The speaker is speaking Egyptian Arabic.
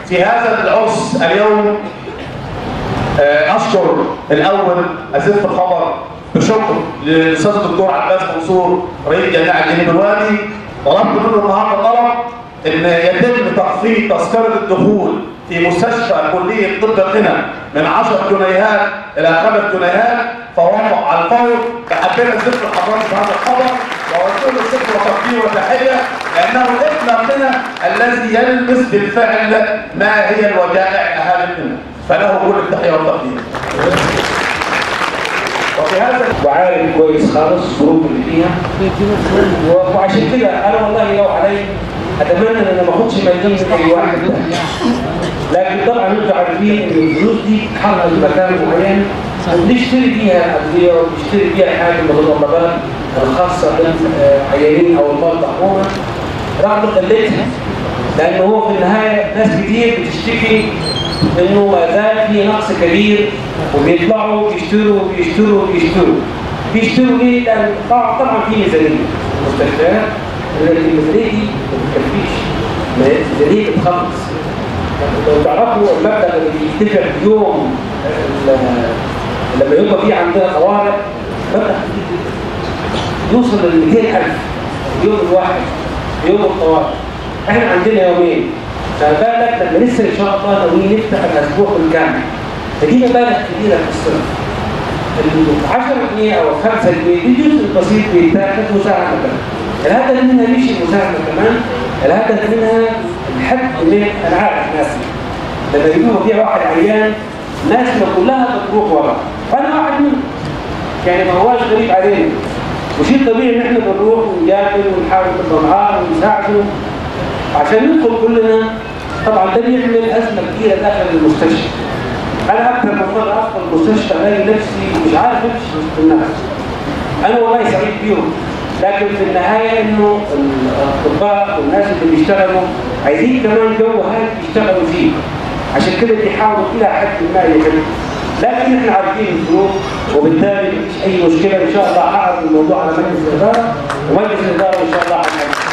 في هذا العرس اليوم آه، اشكر الاول ازف الخبر بشكر للاستاذ الدكتور عباس منصور رئيس جامعه جنوب الوادي طلبت منه النهارده طلب ان يتم تخفيض تذكره الدخول في مستشفى كليه طب القنا من 10 جنيهات الى 5 جنيهات فوافق على الفور فحبينا نزف لحضرتك هذا الخبر وأوجه له الشكر وتقدير وتحيه لانه ابن القنا الذي يلمس بالفعل ما هي الوجائع اهالي القنا فله كل التحيه والتقدير. وفي هذا وعارف كويس خالص الظروف اللي فيها و- وعشان كده انا والله لو علي اتمنى ان انا ما اخدش مليم من اي واحد لكن طبعا انتم عارفين ان الفلوس دي بتتحرك في مكان معين وبنشتري بيها ادويه وبنشتري بيها حاجه من المتطلبات الخاصه بالعيانين او المرضى عموما رغم قلتها لان هو في النهايه ناس كتير بتشتكي انه ما زال في نقص كبير وبيطلعوا بيشتروا بيشتروا بيشتروا بيشتروا ليه؟ لان طبعا طبعا في ميزانيه مستشفيات لكن الميزانيه دي ما بتكفيش الميزانيه بتخلص لو تعرفوا المبلغ اللي بيدفع في يوم ال- لما يبقى في عندنا طوارئ مبلغ كبير جدا يوصل ل 200000 يوم الواحد يوم الطوارئ احنا عندنا يومين فبالك لما لسه ان شاء الله ناويين نفتح الاسبوع بالكامل فدي مبالغ كبيره في الصرف ال 10 جنيه او 5 جنيه دي جزء بسيط بيتاخد مساهمه كمان الهدف منها مش المساهمه كمان الهدف منها الحد من انا عارف ناس لما يجوا فيها واحد عيان ناس كلها بتروح وراه وانا واحد منهم يعني ما هواش غريب علينا وشيء طبيعي ان احنا بنروح ونجابل ونحاول نبقى معاه ونساعده عشان ندخل كلنا طبعا ده بيعمل ازمه كبيره داخل المستشفى انا اكثر من مره ادخل المستشفى الاقي نفسي مش عارف امشي في النفس انا والله سعيد بيهم لكن في النهايه انه الاطباء والناس اللي بيشتغلوا عايزين كمان جو هادي يشتغلوا فيه عشان كده بيحاولوا الى حد ما يحلوا لكن احنا عارفين الظروف وبالتالي مفيش اي مشكله ان شاء الله هعرض الموضوع على مجلس الاداره ومجلس الاداره ان شاء الله هيحل